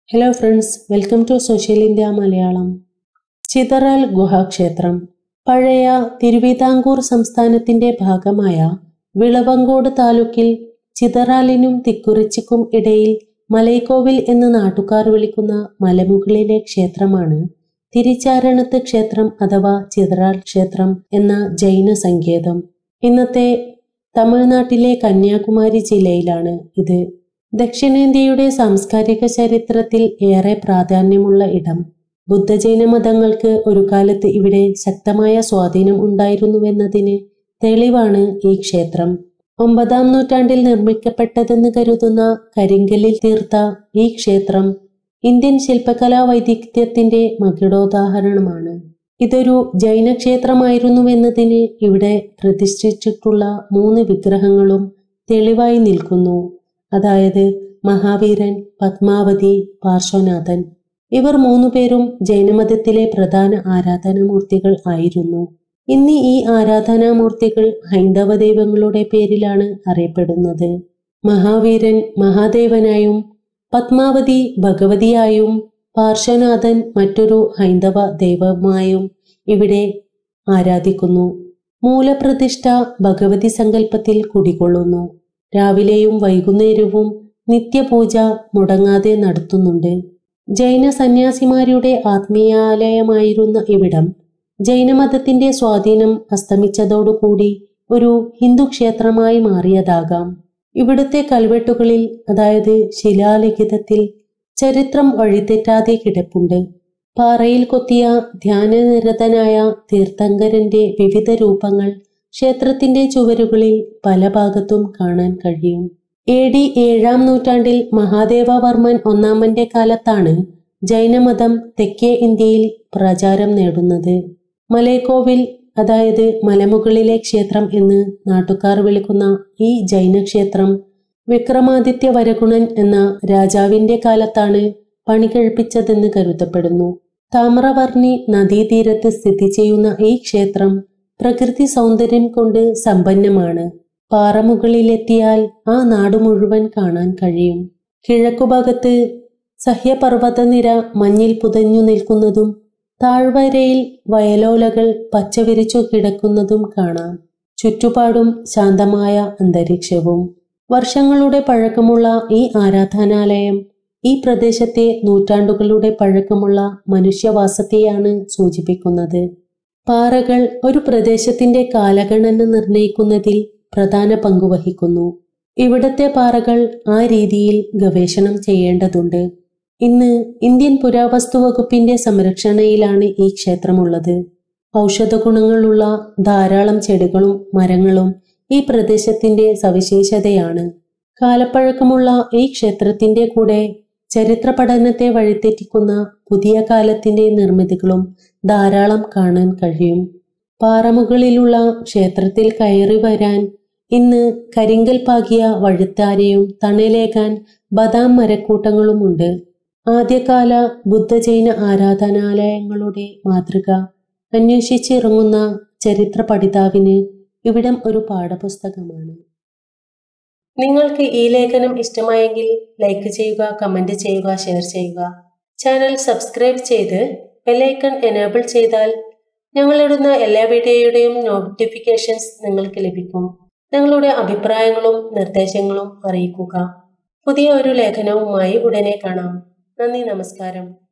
hello friends welcome to social India Malayalam Chitharal ഗുഹാക്ഷേത്രം പഴയ തിരുവിതാംകൂർ സംസ്ഥാനത്തിന്റെ ഭാഗമായ വിളവങ്കോട് താലൂക്കിൽ ചിതറാലിനും തിക്കുറിച്ചിക്കും ഇടയിൽ മലൈക്കോവിൽ എന്ന് നാട്ടുകാർ വിളിക്കുന്ന മലമുകളിലെ ക്ഷേത്രമാണ് തിരിച്ചാരണത്ത് ക്ഷേത്രം അഥവാ ചിതറാൽ ക്ഷേത്രം എന്ന ജൈന സങ്കേതം ഇന്നത്തെ തമിഴ്നാട്ടിലെ കന്യാകുമാരി ജില്ലയിലാണ് ഇത് ദക്ഷിണേന്ത്യയുടെ സാംസ്കാരിക ചരിത്രത്തിൽ ഏറെ പ്രാധാന്യമുള്ള ഇടം ബുദ്ധജൈന മതങ്ങൾക്ക് ഒരു കാലത്ത് ഇവിടെ ശക്തമായ സ്വാധീനം ഉണ്ടായിരുന്നുവെന്നതിന് തെളിവാണ് ഈ ക്ഷേത്രം ഒമ്പതാം നൂറ്റാണ്ടിൽ നിർമ്മിക്കപ്പെട്ടതെന്ന് കരുതുന്ന കരിങ്കല്ലിൽ തീർത്ത ഈ ക്ഷേത്രം ഇന്ത്യൻ ശില്പകലാ വൈദഗ്ധ്യത്തിന്റെ മകുടോദാഹരണമാണ് ഇതൊരു ജൈന ക്ഷേത്രമായിരുന്നുവെന്നതിന് ഇവിടെ പ്രതിഷ്ഠിച്ചിട്ടുള്ള മൂന്ന് വിഗ്രഹങ്ങളും തെളിവായി നിൽക്കുന്നു അതായത് മഹാവീരൻ പത്മാവതി പാർശ്വനാഥൻ ഇവർ മൂന്നുപേരും ജൈനമതത്തിലെ പ്രധാന ആരാധനാമൂർത്തികൾ ആയിരുന്നു ഇന്ന് ഈ ആരാധനാമൂർത്തികൾ ഹൈന്ദവ ദൈവങ്ങളുടെ പേരിലാണ് അറിയപ്പെടുന്നത് മഹാവീരൻ മഹാദേവനായും പത്മാവതി ഭഗവതിയായും പാർശ്വനാഥൻ മറ്റൊരു ഹൈന്ദവ ദൈവമായും ഇവിടെ ആരാധിക്കുന്നു മൂലപ്രതിഷ്ഠ ഭഗവതി സങ്കല്പത്തിൽ കുടികൊള്ളുന്നു രാവിലെയും വൈകുന്നേരവും നിത്യപൂജ മുടങ്ങാതെ നടത്തുന്നുണ്ട് ജൈന സന്യാസിമാരുടെ ആത്മീയാലയമായിരുന്ന ഇവിടം ജൈനമതത്തിന്റെ സ്വാധീനം അസ്തമിച്ചതോടുകൂടി ഒരു ഹിന്ദു ക്ഷേത്രമായി മാറിയതാകാം ഇവിടുത്തെ കൽവെട്ടുകളിൽ അതായത് ശിലാലിഖിതത്തിൽ ചരിത്രം വഴിതെറ്റാതെ കിടപ്പുണ്ട് പാറയിൽ കൊത്തിയ ധ്യാനനിരതനായ തീർത്ഥങ്കരന്റെ വിവിധ രൂപങ്ങൾ ക്ഷേത്രത്തിന്റെ ചുവരുകളിൽ പല ഭാഗത്തും കാണാൻ കഴിയും എ ഡി ഏഴാം നൂറ്റാണ്ടിൽ മഹാദേവവർമ്മൻ ഒന്നാമന്റെ കാലത്താണ് ജൈനമതം തെക്കേ ഇന്ത്യയിൽ പ്രചാരം നേടുന്നത് മലൈക്കോവിൽ അതായത് മലമുകളിലെ ക്ഷേത്രം എന്ന് നാട്ടുകാർ വിളിക്കുന്ന ഈ ജൈനക്ഷേത്രം വിക്രമാദിത്യ വരഗുണൻ എന്ന രാജാവിന്റെ കാലത്താണ് പണി കഴിപ്പിച്ചതെന്ന് കരുതപ്പെടുന്നു താമ്രവർണി നദീതീരത്ത് സ്ഥിതി ചെയ്യുന്ന ഈ ക്ഷേത്രം പ്രകൃതി സൗന്ദര്യം കൊണ്ട് സമ്പന്നമാണ് പാറമുകളിലെത്തിയാൽ ആ നാട് മുഴുവൻ കാണാൻ കഴിയും കിഴക്കുഭാഗത്ത് സഹ്യപർവ്വതനിര മഞ്ഞിൽ പുതഞ്ഞു നിൽക്കുന്നതും താഴ്വരയിൽ വയലോലകൾ പച്ചവിരിച്ചു കിടക്കുന്നതും കാണാം ചുറ്റുപാടും ശാന്തമായ അന്തരീക്ഷവും വർഷങ്ങളുടെ പഴക്കമുള്ള ഈ ആരാധനാലയം ഈ പ്രദേശത്തെ നൂറ്റാണ്ടുകളുടെ പഴക്കമുള്ള മനുഷ്യവാസത്തെയാണ് സൂചിപ്പിക്കുന്നത് പാറകൾ ഒരു പ്രദേശത്തിന്റെ കാലഗണന നിർണയിക്കുന്നതിൽ പ്രധാന പങ്കുവഹിക്കുന്നു ഇവിടത്തെ പാറകൾ ആ രീതിയിൽ ഗവേഷണം ചെയ്യേണ്ടതുണ്ട് ഇന്ന് ഇന്ത്യൻ പുരാവസ്തു വകുപ്പിന്റെ സംരക്ഷണയിലാണ് ഈ ക്ഷേത്രമുള്ളത് ഔഷധ ഗുണങ്ങളുള്ള ധാരാളം ചെടികളും മരങ്ങളും ഈ പ്രദേശത്തിന്റെ സവിശേഷതയാണ് കാലപ്പഴക്കമുള്ള ഈ ക്ഷേത്രത്തിന്റെ കൂടെ ചരിത്ര പഠനത്തെ വഴിതെറ്റിക്കുന്ന പുതിയ കാലത്തിന്റെ നിർമ്മിതികളും ധാരാളം കാണാൻ കഴിയും പാറമുകളിലുള്ള ക്ഷേത്രത്തിൽ കയറി വരാൻ ഇന്ന് കരിങ്കൽ പാകിയ വഴുത്താരയും തണലേകാൻ ബദാം മരക്കൂട്ടങ്ങളുമുണ്ട് ആദ്യകാല ബുദ്ധജൈന ആരാധനാലയങ്ങളുടെ മാതൃക അന്വേഷിച്ചിറങ്ങുന്ന ചരിത്ര പഠിതാവിന് ഇവിടം ഒരു പാഠപുസ്തകമാണ് നിങ്ങൾക്ക് ഈ ലേഖനം ഇഷ്ടമായെങ്കിൽ ലൈക്ക് ചെയ്യുക കമന്റ് ചെയ്യുക ഷെയർ ചെയ്യുക ചാനൽ സബ്സ്ക്രൈബ് ചെയ്ത് ബെല്ലൈക്കൺ എനേബിൾ ചെയ്താൽ ഞങ്ങളിടുന്ന എല്ലാ വീഡിയോയുടെയും നോട്ടിഫിക്കേഷൻസ് നിങ്ങൾക്ക് ലഭിക്കും നിങ്ങളുടെ അഭിപ്രായങ്ങളും നിർദ്ദേശങ്ങളും അറിയിക്കുക പുതിയ ഒരു ലേഖനവുമായി ഉടനെ കാണാം നന്ദി നമസ്കാരം